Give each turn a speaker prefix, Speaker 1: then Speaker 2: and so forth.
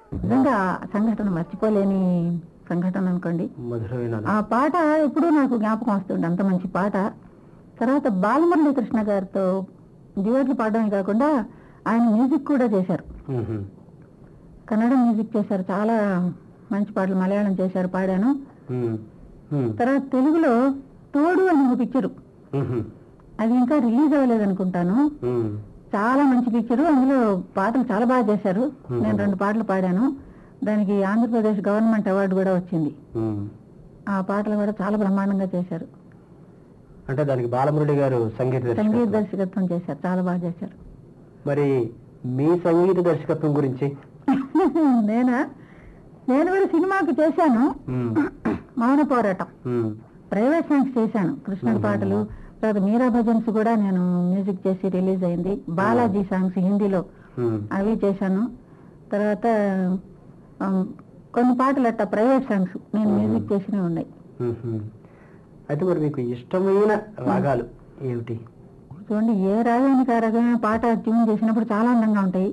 Speaker 1: నిజంగా ఆ సంఘటన మర్చిపోలేని సంఘటన అనుకోండి
Speaker 2: మధురమైన
Speaker 1: ఆ పాట ఎప్పుడూ నాకు జ్ఞాపకం వస్తుంది అంత మంచి పాట తర్వాత బాలమురళీ కృష్ణ గారితో డ్యూయట్లు పాడడమే కాకుండా ఆయన మ్యూజిక్ కూడా చేశారు
Speaker 2: మ్మ్.
Speaker 1: కన్నడ మ్యూజిక్ చేశారు చాలా మంచి పాటలు మలయాళం చేశారు పాడాను
Speaker 2: మ్మ్. మ్మ్.
Speaker 1: తర్వాత తెలుగులో తోడు అని ఒక పిక్చరు
Speaker 2: మ్మ్.
Speaker 1: అది ఇంకా రిలీజ్ అవ్వలేదు అనుకుంటాను
Speaker 2: మ్మ్.
Speaker 1: చాలా మంచి పిక్చరు అందులో పాటలు చాలా బాగా చేశారు
Speaker 2: మ్మ్.
Speaker 1: నేను రెండు పాటలు పాడాను దానికి ఆంధ్రప్రదేశ్ గవర్నమెంట్ అవార్డు కూడా వచ్చింది
Speaker 2: మ్మ్.
Speaker 1: ఆ పాటలు కూడా చాలా బ్రహ్మాండంగా చేశారు
Speaker 2: అంటే దానికి బాలమురళి గారు సంగీత
Speaker 1: సంగీత
Speaker 2: దర్శకత్వం
Speaker 1: దర్శకత్వం చేశారు చాలా బాగా చేశారు
Speaker 2: మరి మీ సంగీత దర్శకత్వం గురించి
Speaker 1: నేనా నేను కూడా సినిమాకి చేశాను
Speaker 2: మ్మ్.
Speaker 1: మౌన పోరాటం
Speaker 2: మ్మ్.
Speaker 1: ప్రైవేట్ సాంగ్స్ చేశాను కృష్ణుడి
Speaker 2: మ్మ్.
Speaker 1: పాటలు తర్వాత మీరా భజన్స్ కూడా నేను మ్యూజిక్ చేసి రిలీజ్ అయింది బాలాజీ సాంగ్స్ హిందీలో
Speaker 2: మ్మ్.
Speaker 1: అవి చేశాను తర్వాత ఆమ్, కొన్ని పాటలు అట్ట ప్రైవేట్ సాంగ్స్ నేను మ్యూజిక్ చేసినవి ఉన్నాయి
Speaker 2: మ్మ్. అయితే మరి మీకు ఇష్టమైన రాగాలు ఏమిటి
Speaker 1: చూడండి ఏ రాగానికి ఆ రకమైన పాట ట్యూన్ చేసినప్పుడు చాలా అందంగా ఉంటాయి